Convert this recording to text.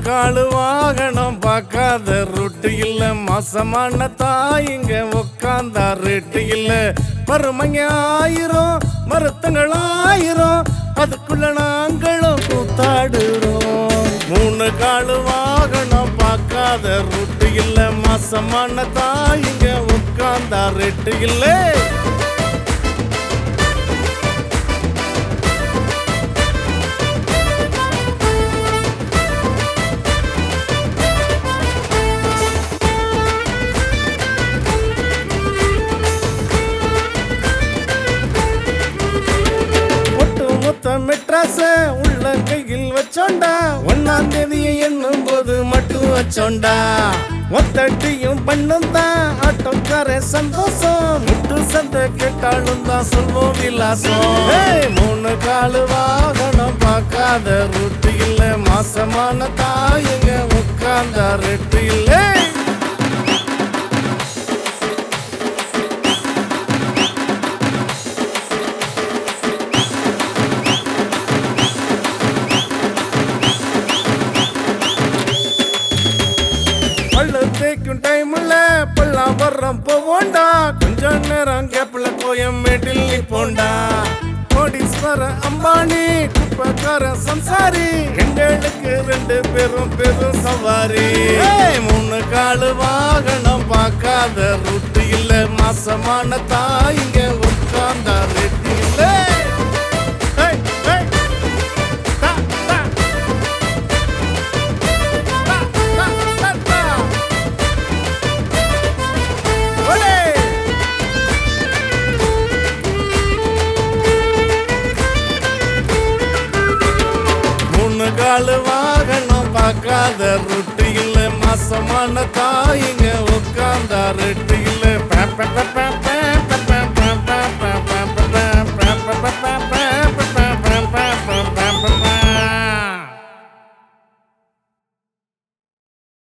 காலு வாகனம் பார்க்காத ரொட்டு இல்ல மாசமான தாயிங்க உக்காந்தா ரெட்டு இல்ல பருமைங்க ஆயிரம் மருத்துங்கள் ஆயிரம் அதுக்குள்ள நாங்களும் கூத்தாடுறோம் மூணு காலு வாகனம் பார்க்காத ரொட்டு இல்ல மாசமான தாயிங்க உட்கார்ந்தா ரெட்டு இல்லை ஒட்டு மொத்த மெட்ராச உள்ள கையில் வச்சோண்டா ஒன்னாம் தேதியை எண்ணும் போது மட்டும் வச்சோண்டா ஒத்தட்டியும் பண்ணும் தான் ஆட்டோக்கார சந்தோஷம் முட்டு சந்தை கேட்டாலும் தான் சொல்வோம் விலாசம் ஏய், மூணு காலு வாகனம் பார்க்காத ரூட்டு இல்ல மாசமான தாயுங்க உட்கார்ந்த ரெட்டு இல்லை பல்லு தேய்க்கும் டைம்ல பல்லாம் வர்றோம் போவோண்டா கொஞ்ச நேரம் கேப்ல கோயம்பேட்டில் நிப்போண்டா கோடீஸ்வர அம்பானி குப்பக்கார சம்சாரி எங்களுக்கு ரெண்டு பேரும் பெரும் சவாரி ஏய், மூணு காலு வாகனம் பார்க்காத ரூட்டு இல்ல மாசமான தாயிங்க உட்கார்ந்தா ரெட்டு இல்ல ஏய், ஏய், தா, தா. தா, தா, தா, தா. ஒலே! மூணு காலு வாகனம் பார்க்காத ரொட்டு இல்ல மாசமான தாயிங்க உட்கார்ந்தா ரெட்டு இல்ல பே, பே, பே,